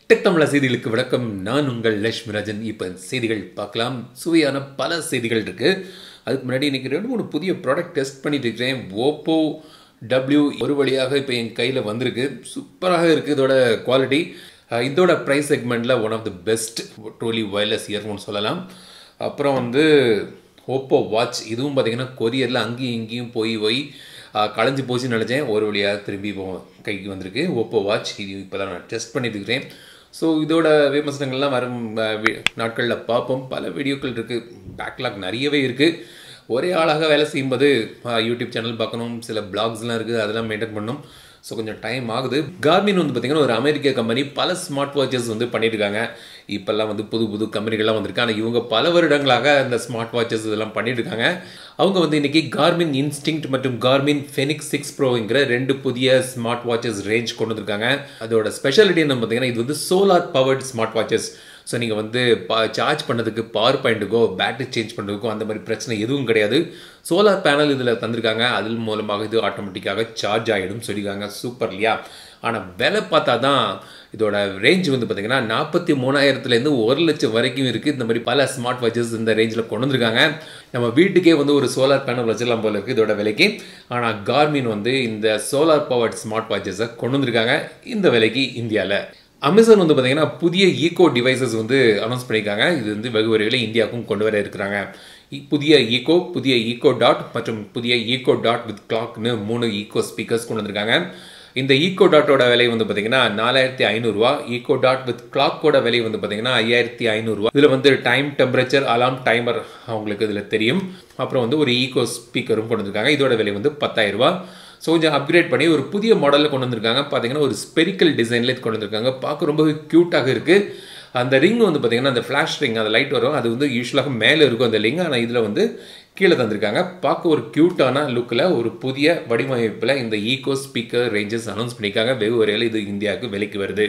tech தமிழ செய்திகளுக்கு வணக்கம் நான் உங்கள் லட்சுமிராஜன் இப்போ செய்திகள் பார்க்கலாம் சுவையான பல செய்திகள் இருக்குது அதுக்கு முன்னாடி இன்றைக்கி ரெண்டு மூணு புதிய ப்ராடக்ட் டெஸ்ட் பண்ணிட்டு இருக்கிறேன் ஓப்போ டபிள்யூ ஒரு வழியாக இப்போ என் கையில் வந்திருக்கு சூப்பராக இருக்குது இதோட குவாலிட்டி இதோட ப்ரைஸ் செக்மெண்ட்டில் one of the best truly wireless earphone சொல்லலாம் அப்புறம் வந்து ஓப்போ வாட்ச் இதுவும் பார்த்தீங்கன்னா கொரியரில் அங்கேயும் இங்கேயும் போய் போய் களைஞ்சு போச்சுன்னு நினச்சேன் ஒரு வழியாக திரும்பி இப்போ கைக்கு வந்திருக்கு ஓப்போ வாட்ச் இது இப்போ தான் நான் டெஸ்ட் பண்ணிட்டு இருக்கிறேன் ஸோ இதோட விமர்சனங்கள்லாம் வரும் நாட்களில் பார்ப்போம் பல வீடியோக்கள் இருக்குது பேக்லாக் நிறையவே இருக்குது ஒரே ஆளாக வேலை செய்யும்போது யூடியூப் சேனல் பார்க்கணும் சில பிளாக்ஸ்லாம் இருக்குது அதெல்லாம் மெயின்டைன் பண்ணணும் ஸோ கொஞ்சம் டைம் ஆகுது கார்மின் வந்து பார்த்திங்கன்னா ஒரு அமெரிக்க கம்பெனி பல ஸ்மார்ட் வாட்சஸ் வந்து பண்ணியிருக்காங்க இப்போல்லாம் வந்து புது புது கம்பெனிகள்லாம் வந்திருக்கு ஆனால் இவங்க பல வருடங்களாக இந்த ஸ்மார்ட் வாட்சஸ் இதெல்லாம் பண்ணிட்டு இருக்காங்க அவங்க வந்து இன்றைக்கி கார்மின் இன்ஸ்டிங்க்ட் மற்றும் கார்மின் ஃபெனிக்ஸ் சிக்ஸ் ப்ரோங்கிற ரெண்டு புதிய ஸ்மார்ட் வாட்சஸ் ரேஞ்ச் கொண்டு வந்திருக்காங்க அதோட ஸ்பெஷாலிட்டி என்ன பார்த்தீங்கன்னா இது வந்து solar powered smart watches so நீங்கள் வந்து பா சார்ஜ் பண்ணதுக்கு பவர் பாயிண்ட்டுக்கோ பேட்டரி சேஞ்ச் பண்ணுறதுக்கோ அந்த மாதிரி பிரச்சனை எதுவும் கிடையாது சோலார் பேனல் இதில் தந்திருக்காங்க அதில் மூலமாக இது ஆட்டோமேட்டிக்காக சார்ஜ் ஆகிடும் சொல்லியிருக்காங்க சூப்பர் இல்லையா ஆனால் விலை பார்த்தா தான் இதோட ரேஞ்ச் வந்து பார்த்திங்கன்னா நாற்பத்தி மூணாயிரத்துலேருந்து ஒரு லட்சம் வரைக்கும் இருக்குது இந்த மாதிரி பல ஸ்மார்ட் வாட்சஸ் இந்த ரேஞ்சில் கொண்டு வந்திருக்காங்க நம்ம வீட்டுக்கே வந்து ஒரு சோலார் பேனல் வச்சிடலாம் போல இருக்குது இதோட விலைக்கு ஆனால் கார்மின் வந்து இந்த சோலார் பவர்ட் ஸ்மார்ட் வாட்சஸை கொண்டு வந்திருக்காங்க இந்த விலைக்கு இந்தியாவில் அமேசான் வந்து பார்த்தீங்கன்னா புதிய ஈகோ டிவைசஸ் வந்து அனௌன்ஸ் பண்ணியிருக்காங்க இது வந்து வெகு விரைவில் இந்தியாவுக்கும் கொண்டு வர இருக்கிறாங்க புதிய ஈகோ புதிய ஈகோ டாட் மற்றும் புதிய ஈகோ டாட் வித் கிளாக்னு மூணு ஈகோ ஸ்பீக்கர்ஸ் கொண்டு வந்திருக்காங்க இந்த ஈகோ டாட்டோட விலை வந்து பார்த்தீங்கன்னா நாலாயிரத்தி ஐநூறுரூவா ஈகோ டாட் வித் கிளாக்கோட விலை வந்து பார்த்தீங்கன்னா ஐயாயிரத்தி ஐநூறுரூவா இதில் வந்து டைம் டெம்பரேச்சர் அலாம் டைமர் அவங்களுக்கு இதில் தெரியும் அப்புறம் வந்து ஒரு ஈகோ ஸ்பீக்கரும் கொண்டு வந்திருக்காங்க இதோட விலை வந்து பத்தாயிரரூபா ஸோ கொஞ்சம் அப்கிரேட் பண்ணி ஒரு புதிய மாடலில் கொண்டு வந்திருக்காங்க பார்த்தீங்கன்னா ஒரு ஸ்பெரிக்கல் டிசைனில் கொண்டு வந்திருக்காங்க பார்க்க ரொம்ப க்யூட்டாக இருக்குது அந்த ரிங் வந்து பார்த்தீங்கன்னா அந்த ஃப்ளாஷ் ரிங் அந்த லைட் வரும் அது வந்து யூஸ்வலாக மேலே இருக்கும் அந்த லிங் ஆனால் இதில் வந்து கீழே தந்திருக்காங்க பார்க்க ஒரு க்யூட்டான லுக்கில் ஒரு புதிய வடிவமைப்பில் இந்த ஈகோ ஸ்பீக்கர் ரேஞ்சஸ் அனௌன்ஸ் பண்ணியிருக்காங்க வெகு வரையில் இது இந்தியாவுக்கு விலைக்கு வருது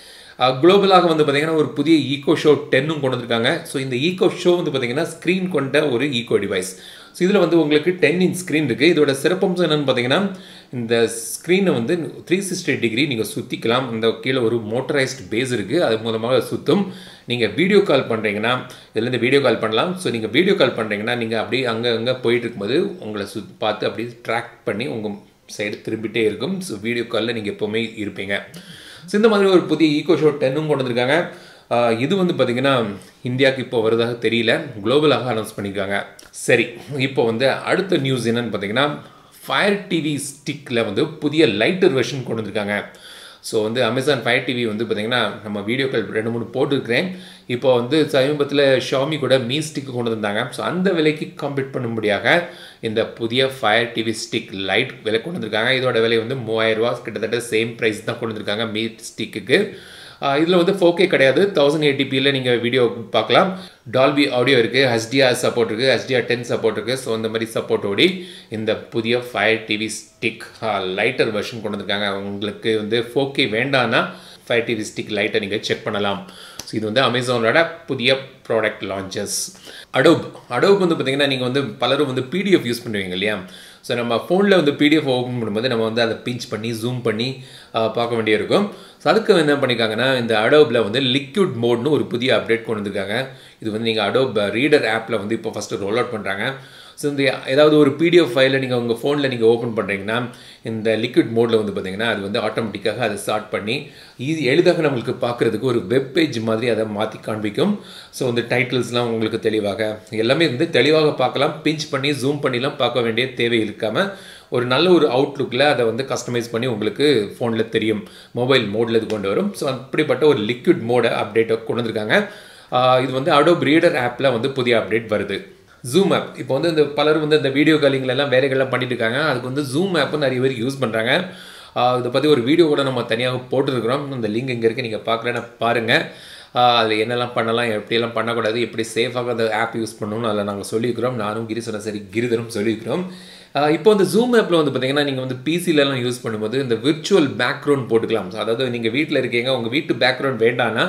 குளோபலாக வந்து பார்த்திங்கன்னா ஒரு புதிய ஈகோ ஷோ டென்னும் கொண்டு வந்திருக்காங்க ஸோ இந்த ஈகோ ஷோ வந்து பார்த்திங்கன்னா ஸ்க்ரீன் கொண்ட ஒரு ஈகோ டிவைஸ் ஸோ இதில் வந்து உங்களுக்கு டென் இன்ச் ஸ்க்ரீன் இருக்குது இதோட சிறப்பம்சம் என்னென்னு பார்த்தீங்கன்னா இந்த ஸ்க்ரீனை வந்து த்ரீ சிக்ஸ்டி டிகிரி நீங்கள் சுற்றிக்கலாம் இந்த கீழே ஒரு மோட்டரைஸ்ட் பேஸ் இருக்குது அது மூலமாக சுற்றும் நீங்கள் வீடியோ கால் பண்ணுறீங்கன்னா இதுலேருந்து வீடியோ கால் பண்ணலாம் ஸோ நீங்கள் வீடியோ கால் பண்ணுறீங்கன்னா நீங்கள் அப்படியே அங்கே அங்கே போயிட்டு இருக்கும்போது உங்களை சு பார்த்து அப்படியே ட்ராக் பண்ணி உங்கள் சைடு திரும்பிட்டே இருக்கும் ஸோ வீடியோ காலில் நீங்கள் எப்போவுமே இருப்பீங்க ஸோ இந்த மாதிரி ஒரு புதிய ஈகோ ஷோ டென்னும் கொண்டு வந்திருக்காங்க இது வந்து பார்த்திங்கன்னா இந்தியாவுக்கு இப்போ வருவதாக தெரியல குளோபலாக அனௌன்ஸ் பண்ணியிருக்காங்க சரி இப்போ வந்து அடுத்த நியூஸ் என்னன்னு பார்த்தீங்கன்னா ஃபயர் டிவி ஸ்டிக்கில் வந்து புதிய லைட்டர் வெர்ஷன் கொண்டு வந்திருக்காங்க ஸோ வந்து அமேசான் ஃபயர் டிவி வந்து பார்த்திங்கன்னா நம்ம வீடியோக்கள் ரெண்டு மூணு போட்டிருக்கிறேன் இப்போ வந்து சமீபத்தில் ஷாமி கூட மீ ஸ்டிக் கொண்டு வந்தாங்க ஸோ அந்த விலைக்கு கம்ப்ளீட் பண்ணும்படியாக இந்த புதிய ஃபயர் டிவி ஸ்டிக் லைட் விலை கொண்டு வந்திருக்காங்க இதோட விலை வந்து மூவாயிரரூவா கிட்டத்தட்ட சேம் ப்ரைஸ் தான் கொண்டு வந்திருக்காங்க மீ ஸ்டிக்கு இதில் வந்து ஃபோக்கே கிடையாது தௌசண்ட் எயிட்டிபியில் நீங்கள் வீடியோ பார்க்கலாம் டால்பி ஆடியோ இருக்குது ஹெச்டிஆர் சப்போர்ட் இருக்குது ஹெச்டிஆர் டென் சப்போர்ட் இருக்குது ஸோ இந்த மாதிரி சப்போர்ட் ஓடி இந்த புதிய Fire TV Stick lighter version கொண்டு வந்திருக்காங்க உங்களுக்கு வந்து ஃபோக்கே வேண்டான்னா ஃபயர் டிவி ஸ்டிக் லைட்டை நீங்கள் செக் பண்ணலாம் ஸோ இது வந்து அமேசானோட புதிய ப்ராடக்ட் லான்ச்சஸ் அடோப் அடோப் வந்து பார்த்திங்கன்னா நீங்கள் வந்து பலரும் வந்து பிடிஎஃப் யூஸ் பண்ணுவீங்க இல்லையா ஸோ நம்ம ஃபோனில் வந்து பிடிஎஃப் ஓப்பன் பண்ணும்போது நம்ம வந்து அதை பிஞ்ச் பண்ணி ஜூம் பண்ணி பார்க்க வேண்டியிருக்கும் ஸோ அதுக்கு என்ன பண்ணியிருக்காங்கன்னா இந்த அடோப்பில் வந்து லிக்விட் மோட்னு ஒரு புதிய அப்டேட் கொண்டு வந்திருக்காங்க இது வந்து நீங்கள் அடோப் ரீடர் ஆப்பில் வந்து இப்போ ஃபஸ்ட்டு ரோல் அவுட் பண்ணுறாங்க ஸோ இந்த ஏதாவது ஒரு பிடிஎஃப் ஃபைலை நீங்கள் உங்கள் ஃபோனில் நீங்கள் ஓப்பன் பண்ணுறீங்கன்னா இந்த லிக்விட் மோடில் வந்து பார்த்தீங்கன்னா அது வந்து ஆட்டோமேட்டிக்காக அதை ஸ்டார்ட் பண்ணி ஈஸி எளிதாக நம்மளுக்கு பார்க்குறதுக்கு ஒரு வெப் பேஜ் மாதிரி அதை மாற்றி காண்பிக்கும் ஸோ வந்து டைட்டில்ஸ்லாம் உங்களுக்கு தெளிவாக எல்லாமே வந்து தெளிவாக பார்க்கலாம் பிஞ்ச் பண்ணி ஜூம் பண்ணிலாம் பார்க்க வேண்டிய தேவை இருக்காமல் ஒரு நல்ல ஒரு அவுட்லுக்கில் அதை வந்து கஸ்டமைஸ் பண்ணி உங்களுக்கு ஃபோனில் தெரியும் மொபைல் மோடில் இது கொண்டு வரும் ஸோ அப்படிப்பட்ட ஒரு லிக்விட் மோடை அப்டேட்டை கொண்டு வந்திருக்காங்க இது வந்து அடோப் ரீடர் ஆப்பில் வந்து புதிய அப்டேட் வருது ஜூம் ஆப் இப்போ வந்து இந்த பலர் வந்து இந்த வீடியோ காலிங்லலாம் வேலைகள்லாம் பண்ணிட்டு இருக்காங்க அதுக்கு வந்து ஜூம் ஆப்பும் நிறைய பேர் யூஸ் பண்ணுறாங்க இதை பற்றி ஒரு வீடியோ கூட நம்ம தனியாக போட்டுருக்குறோம் இந்த லிங்க் இங்கே இருக்குது நீங்கள் பார்க்கலன்னா பாருங்கள் அதில் என்னெல்லாம் பண்ணலாம் எப்படியெல்லாம் பண்ணக்கூடாது எப்படி சேஃபாக அந்த ஆப் யூஸ் பண்ணணும்னு அதில் நாங்கள் சொல்லியிருக்கிறோம் நானும் கிரிசன சரி கிரிதரும் சொல்லியிருக்கிறோம் இப்போ வந்து ஜூம் ஆப்பில் வந்து பார்த்தீங்கன்னா நீங்கள் வந்து பிசிலலாம் யூஸ் பண்ணும்போது இந்த விர்ச்சுவல் பேக்ரவுண்ட் போட்டுக்கலாம் அதாவது நீங்கள் வீட்டில் இருக்கீங்க உங்கள் வீட்டு பேக்ரவுண்ட் வேண்டான்னா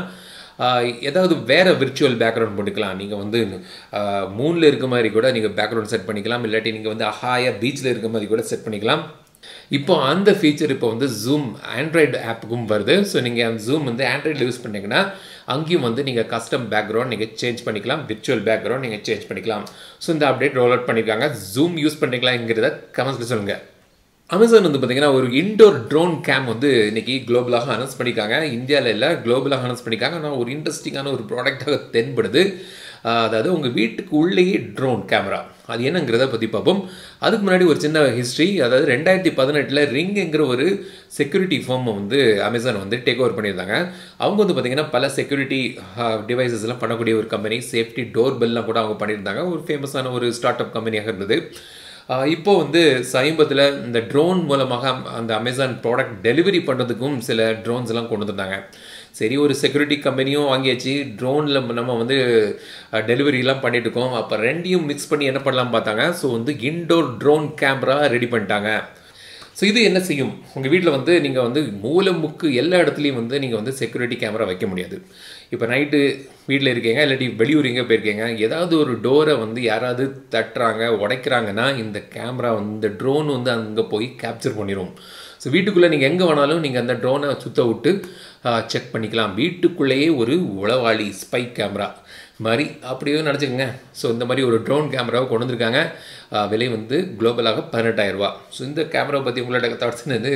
ஏதாவது வேறு விர்ச்சுவல் பேக்ரவுண்ட் போட்டுக்கலாம் நீங்கள் வந்து மூணில் இருக்க மாதிரி கூட நீங்கள் பேக்ரவுண்ட் செட் பண்ணிக்கலாம் இல்லாட்டி நீங்கள் வந்து ஹாயாக பீச்சில் இருக்க மாதிரி கூட செட் பண்ணிக்கலாம் இப்போ அந்த ஃபீச்சர் இப்போ வந்து ஜூம் ஆண்ட்ராய்டு ஆப்புக்கும் வருது ஸோ நீங்கள் ஜூம் வந்து ஆண்ட்ராய்டில் யூஸ் பண்ணீங்கன்னா அங்கேயும் வந்து நீங்கள் கஸ்டம் பேக்ரவுண்ட் நீங்கள் சேஞ்ச் பண்ணிக்கலாம் விர்ச்சுவல் பேக்ரவுண்ட் நீங்கள் சேஞ்ச் பண்ணிக்கலாம் ஸோ இந்த அப்டேட் ரோல் அவுட் பண்ணியிருக்காங்க ஜூம் யூஸ் பண்ணுறீங்களாங்கிறத கமெண்ட்ஸில் சொல்லுங்கள் அமேசான் வந்து பார்த்தீங்கன்னா ஒரு இன்டோர் ட்ரோன் கேம் வந்து இன்னைக்கு குளோபலாக அனௌன்ஸ் பண்ணியிருக்காங்க இந்தியாவில் இல்லை குளோபலாக அனௌன்ஸ் பண்ணியிருக்காங்க ஆனால் ஒரு இன்ட்ரெஸ்டிங்கான ஒரு ப்ராடக்டாக தென்படுது அதாவது உங்கள் வீட்டுக்கு உள்ளேயே ட்ரோன் கேமரா அது என்னங்கிறத பற்றி பார்ப்போம் அதுக்கு முன்னாடி ஒரு சின்ன ஹிஸ்ட்ரி அதாவது ரெண்டாயிரத்தி பதினெட்டில் ரிங்ங்கிற ஒரு செக்யூரிட்டி ஃபார்மை வந்து அமேசான் வந்து டேக் ஓவர் பண்ணியிருந்தாங்க அவங்க வந்து பார்த்திங்கன்னா பல செக்யூரிட்டி டிவைசஸ் எல்லாம் பண்ணக்கூடிய ஒரு கம்பெனி சேஃப்டி டோர் பெல்லாம் கூட அவங்க பண்ணியிருந்தாங்க ஒரு ஃபேமஸான ஒரு ஸ்டார்ட் அப் கம்பெனியாக இருந்தது இப்போ வந்து சமீபத்தில் இந்த ட்ரோன் மூலமாக அந்த அமேசான் ப்ராடக்ட் டெலிவரி பண்ணுறதுக்கும் சில ட்ரோன்ஸ் எல்லாம் கொண்டு வந்தாங்க சரி ஒரு செக்யூரிட்டி கம்பெனியும் வாங்கியாச்சு ட்ரோனில் நம்ம வந்து டெலிவரிலாம் பண்ணிட்டு இருக்கோம் அப்போ ரெண்டையும் மிக்ஸ் பண்ணி என்ன பண்ணலாம் பார்த்தாங்க ஸோ வந்து இன்டோர் ட்ரோன் கேமரா ரெடி பண்ணிட்டாங்க ஸோ இது என்ன செய்யும் உங்கள் வீட்டில் வந்து நீங்கள் வந்து மூல முக்கு எல்லா இடத்துலையும் வந்து நீங்கள் வந்து செக்யூரிட்டி கேமரா வைக்க முடியாது இப்போ நைட்டு வீட்டில் இருக்கீங்க இல்லாட்டி வெளியூர் எங்கே போயிருக்கீங்க ஏதாவது ஒரு டோரை வந்து யாராவது தட்டுறாங்க உடைக்கிறாங்கன்னா இந்த கேமரா வந்து இந்த ட்ரோன் வந்து அங்கே போய் கேப்சர் பண்ணிடும் ஸோ வீட்டுக்குள்ளே நீங்கள் எங்கே வேணாலும் நீங்கள் அந்த ட்ரோனை சுத்த விட்டு செக் பண்ணிக்கலாம் வீட்டுக்குள்ளேயே ஒரு உளவாளி ஸ்பை கேமரா மாதிரி அப்படியே நினச்சிக்கோங்க ஸோ இந்த மாதிரி ஒரு ட்ரோன் கேமராவை கொண்டு வந்திருக்காங்க விலை வந்து குளோபலாக பதினெட்டாயிரரூபா ஸோ இந்த கேமராவை பற்றி உங்களோட தாட்ஸ் வந்து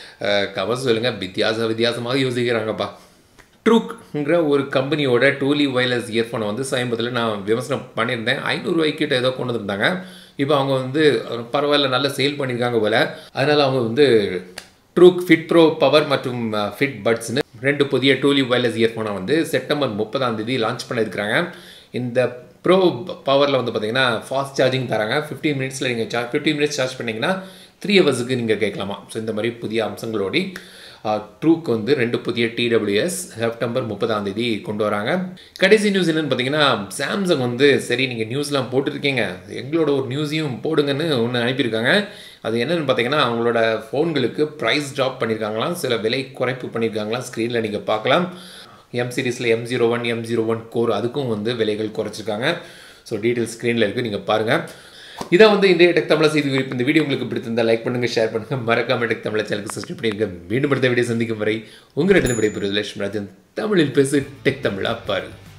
கவர் சொல்லுங்கள் வித்தியாச வித்தியாசமாக யோசிக்கிறாங்கப்பா ட்ரூக்ங்கிற ஒரு கம்பெனியோட டூலி வயர்லெஸ் இயர்ஃபோனை வந்து சமீபத்தில் நான் விமர்சனம் பண்ணியிருந்தேன் ஐநூறுரூவாய்க்கிட்ட ஏதோ கொண்டு வந்திருந்தாங்க இப்போ அவங்க வந்து பரவாயில்ல நல்லா சேல் பண்ணியிருக்காங்க போல் அதனால் அவங்க வந்து ட்ரூக் ஃபிட் ப்ரோ பவர் மற்றும் ஃபிட் பட்ஸ்னு ரெண்டு புதிய டூலி வயர்லெஸ் இயர்ஃபோனை வந்து செப்டம்பர் முப்பதாம் தேதி லான்ச் பண்ணியிருக்கிறாங்க இந்த ப்ரோ பவரில் வந்து பார்த்தீங்கன்னா ஃபாஸ்ட் சார்ஜிங் தராங்க ஃபிஃப்டீன் மினிட்ஸில் நீங்கள் சார்ஜ் ஃபிஃப்டீன் மினிட்ஸ் சார்ஜ் பண்ணிங்கன்னா த்ரீ ஹவர்ஸுக்கு நீங்கள் கேட்கலாமா ஸோ இந்த மாதிரி புதிய அம்சங்களோடி ட்ரூக் வந்து ரெண்டு புதிய டிடபிள்யூஎஸ் செப்டம்பர் முப்பதாம் தேதி கொண்டு வராங்க கடைசி நியூஸ் என்னன்னு பார்த்தீங்கன்னா சாம்சங் வந்து சரி நீங்கள் நியூஸ்லாம் போட்டுருக்கீங்க எங்களோட ஒரு நியூஸையும் போடுங்கன்னு ஒன்று அனுப்பியிருக்காங்க அது என்னென்னு பார்த்தீங்கன்னா அவங்களோட ஃபோன்களுக்கு ப்ரைஸ் ட்ராப் பண்ணியிருக்காங்களாம் சில விலை குறைப்பு பண்ணியிருக்காங்களாம் ஸ்க்ரீனில் நீங்கள் பார்க்கலாம் எம் சீரீஸில் M zero one M zero one core அதுக்கும் வந்து விலைகள் குறைச்சிருக்காங்க ஸோ டீட்டெயில் ஸ்க்ரீனில் இருக்குது நீங்கள் பாருங்கள் இதான் வந்து இன்றைய டெக் தமிழ் செய்தி குறிப்பு இந்த வீடியோ உங்களுக்கு பிடித்திருந்தால் லைக் பண்ணுங்கள் ஷேர் பண்ணுங்கள் மறக்காம டெக் தமிழ் சேனலுக்கு சப்ஸ்கிரைப் பண்ணிருங்க மீண்டும் அடுத்த வீடியோ சந்திக்கும் வரை உங்களிடம் விடைபெறுவது லட்சுமி ராஜன் தமிழில் பேசு டெக் தமிழா பாரு